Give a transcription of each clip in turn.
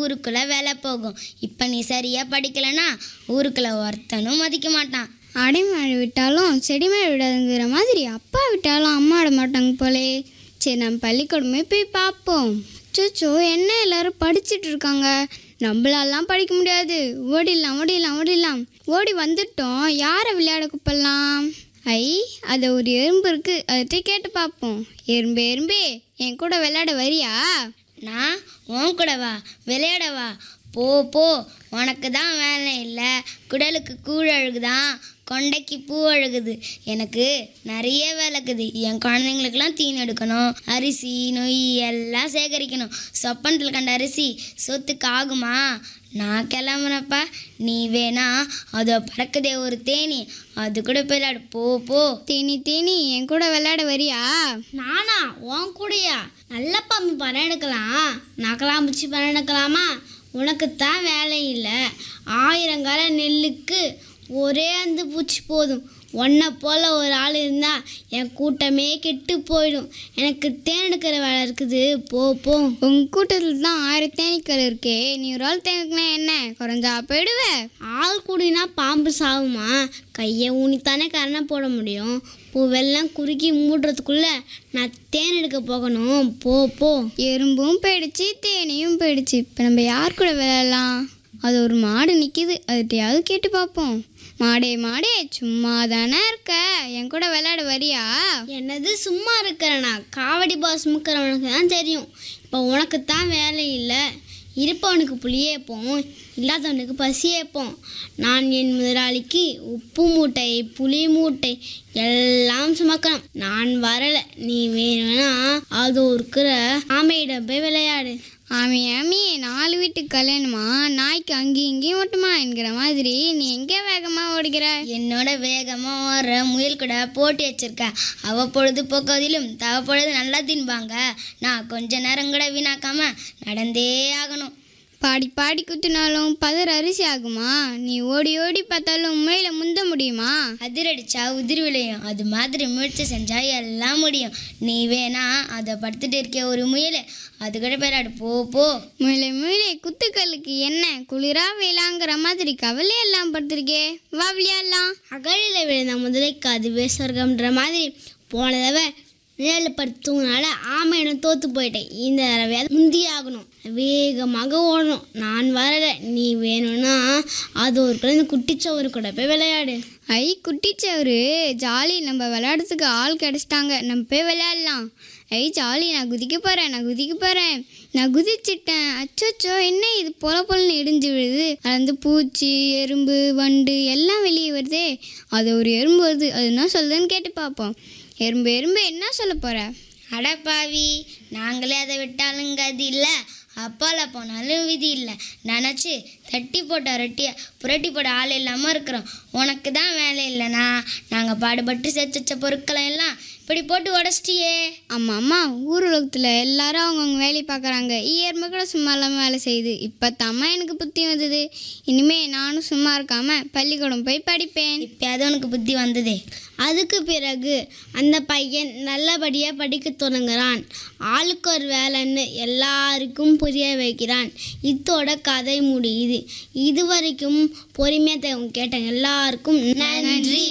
ஊருக்குள்ள வேலை போகும் இப்போ நீ சரியா படிக்கலைன்னா ஊருக்குள்ள ஒருத்தனும் மதிக்க மாட்டான் அடைமழை விட்டாலும் செடி மழை விடாதுங்கிற மாதிரி அப்பா விட்டாலும் அம்மா விட மாட்டாங்க போலே சரி நம்ம பள்ளிக்கூடமே போய் பார்ப்போம் சோச்சோ என்ன எல்லாரும் படிச்சிட்டு இருக்காங்க நம்மளாலாம் படிக்க முடியாது ஓடிடலாம் ஓடிடலாம் ஓடிடலாம் ஓடி வந்துட்டோம் யாரை விளையாட கூப்பிடலாம் ஐ அது ஒரு எறும்பு இருக்கு அதுகிட்ட கேட்டு பார்ப்போம் எறும்பு எறும்பே என் கூட விளையாட வரியா நான் உன் கூட வா விளையாட வா போ போ உனக்கு தான் வேலை இல்லை குடலுக்கு கூழ் அழுகுதான் கொண்டைக்கு பூ அழுகுது எனக்கு நிறைய வேலை இருக்குது என் குழந்தைங்களுக்கெல்லாம் தீனி எடுக்கணும் அரிசி நொய் எல்லாம் சேகரிக்கணும் சொப்பனத்தில் கண்ட அரிசி சொத்துக்கு ஆகுமா நான் கிளம்புனப்பா நீ வேணா அதோ பறக்குதே ஒரு தேனி அது கூட போய் விளையாடு போ போ தேனி தேனி என் கூட விளையாட வரியா நானா உன் கூடயா நல்ல பாம்பு படம் எடுக்கலாம் நகலாம்பூச்சி படம் எடுக்கலாமா உனக்குத்தான் வேலை இல்லை ஆயிரங்கால நெல்லுக்கு ஒரே அந்த பூச்சி போதும் உன்னை போல் ஒரு ஆள் இருந்தால் என் கூட்டமே கெட்டு போயிடும் எனக்கு தேன் எடுக்கிற வேலை இருக்குது போ போ உன் கூட்டத்தில் தான் ஆயிரம் தேனீக்கள் இருக்கே நீ ஒரு ஆள் தேனிக்கனா என்ன குறைஞ்சா போயிடுவ ஆள் கூடினா பாம்பு சாகுமா கையை ஊனித்தானே கரணை போட முடியும் பூவெல்லாம் குறுக்கி மூடுறதுக்குள்ள நான் தேன் எடுக்க போகணும் போ போ எறும்பும் போயிடுச்சு தேனியும் போயிடுச்சு இப்போ நம்ம யார் கூட விளையாடலாம் அது ஒரு மாடு நிற்கிது அதுகிட்டயாவது கேட்டு பார்ப்போம் மாடே மாடே சும்மா தானே இருக்க என் கூட விளையாட வரியா என்னது சும்மா இருக்கிறேனா காவடி பாஸ் முக்கிறவனுக்கு தான் தெரியும் இப்போ உனக்கு தான் வேலை இல்லை இருப்பவனுக்கு புளியேப்போம் இல்லாதவனுக்கு பசியேப்போம் நான் என் முதலாளிக்கு உப்பு மூட்டை புளி மூட்டை எல்லாம் சுமக்கணும் நான் வரல நீ வேணும்னா அது இருக்கிற ஆமையிடம் போய் விளையாடு ஆமி ஆமி நாலு வீட்டுக்கு கல்யாணமா நாய்க்கு அங்கேயும் இங்கேயும் ஓட்டுமா என்கிற மாதிரி நீ எங்கே வேகமாக ஓடுகிற என்னோட வேகமா ஓடுற முயல் கூட போட்டி வச்சிருக்க அவ பொழுது போக்குவதிலும் தவ பொழுது நல்லா தின்பாங்க நான் கொஞ்ச நேரம் கூட வீணாக்காம நடந்தே ஆகணும் பாடி பாடி குத்தினாலும் பதர் அரிசி ஆகுமா நீ ஓடி ஓடி பார்த்தாலும் உண்மையில முந்த முடியுமா அதிரடிச்சா உதிர் விளையும் அது மாதிரி முயற்சி செஞ்சா எல்லாம் முடியும் நீ வேணா அதை படுத்துட்டு இருக்க ஒரு முயல் அது கூட பேராடு போ போ முயலை முயலை குத்துக்கல்லுக்கு என்ன குளிரா வேளாங்கிற மாதிரி கவலை எல்லாம் படுத்திருக்கே வா விளையாடலாம் அகழியில் விழுந்த முதலைக்கு அதுவே சொர்க்கம்ன்ற மாதிரி போன தடவை நிழல் படுத்துனால ஆமையிடம் தோத்து போயிட்டேன் இந்த தடவையாவது முந்தி ஆகணும் வேகமாக ஓடணும் நான் வரல நீ வேணும்னா அது ஒரு குழந்தை குட்டிச்சவரு கூட போய் விளையாடு ஐ குட்டிச்சவரு ஜாலி நம்ம விளையாடுறதுக்கு ஆள் கிடைச்சிட்டாங்க நம்ம போய் விளையாடலாம் ஐ ஜாலி நான் குதிக்க போகிறேன் நான் குதிக்க போகிறேன் நான் குதிச்சிட்டேன் அச்சோச்சோ என்ன இது பொல பொலன்னு இடிஞ்சு விழுது அது வந்து பூச்சி எறும்பு வண்டு எல்லாம் வெளியே வருதே அது ஒரு எறும்பு வருது அது என்ன சொல்லுதுன்னு கேட்டு பார்ப்போம் எறும்பு எறும்பு என்ன சொல்ல போகிற அடப்பாவி நாங்களே அதை விட்டாலும் கதி இல்லை அப்பால போனாலும் விதி இல்லை நினச்சி தட்டி போட்ட ரொட்டிய புரட்டி போட ஆள் இல்லாமல் இருக்கிறோம் உனக்கு தான் வேலை இல்லைனா நாங்கள் பாடுபட்டு சேர்த்து வச்ச பொருட்களை எல்லாம் இப்படி போட்டு உடச்சிட்டியே ஆமாம் அம்மா ஊர் உலகத்தில் எல்லாரும் அவங்கவுங்க வேலையை பார்க்குறாங்க எறும்பு கூட சும்மா இல்லாமல் வேலை செய்யுது இப்போ தாம்மா எனக்கு புத்தி வந்தது இனிமே நானும் சும்மா இருக்காம பள்ளிக்கூடம் போய் படிப்பேன் இப்போயாவது உனக்கு புத்தி வந்ததே அதுக்கு பிறகு அந்த பையன் நல்லபடியாக படிக்க தொடங்குறான் ஆளுக்கு ஒரு வேலைன்னு எல்லாருக்கும் புரிய வைக்கிறான் இத்தோட கதை முடியுது இது வரைக்கும் பொறுமையாக கேட்ட எல்லாருக்கும் நன்றி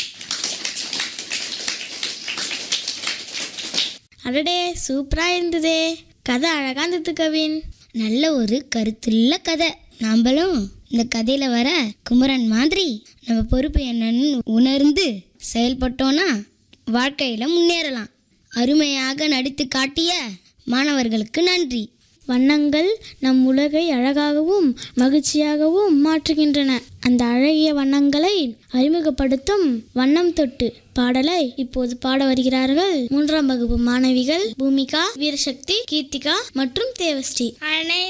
அடடே சூப்பராக இருந்ததே கதை அழகாக இருந்தது கவின் நல்ல ஒரு கருத்துள்ள கதை நாம்பளும் இந்த கதையில வர குமரன் மாதிரி நம்ம பொறுப்பு என்னன்னு உணர்ந்து செயல்பட்டோன்னா வாழ்க்கையில முன்னேறலாம் அருமையாக நடித்து காட்டிய மாணவர்களுக்கு நன்றி வண்ணங்கள் நம் உலகை அழகாகவும் மகிழ்ச்சியாகவும் மாற்றுகின்றன அந்த அழகிய வண்ணங்களை அறிமுகப்படுத்தும் வண்ணம் தொட்டு பாடலை இப்போது பாட வருகிறார்கள் மூன்றாம் வகுப்பு மாணவிகள் பூமிகா வீரசக்தி கீர்த்திகா மற்றும் தேவஸ்ரீ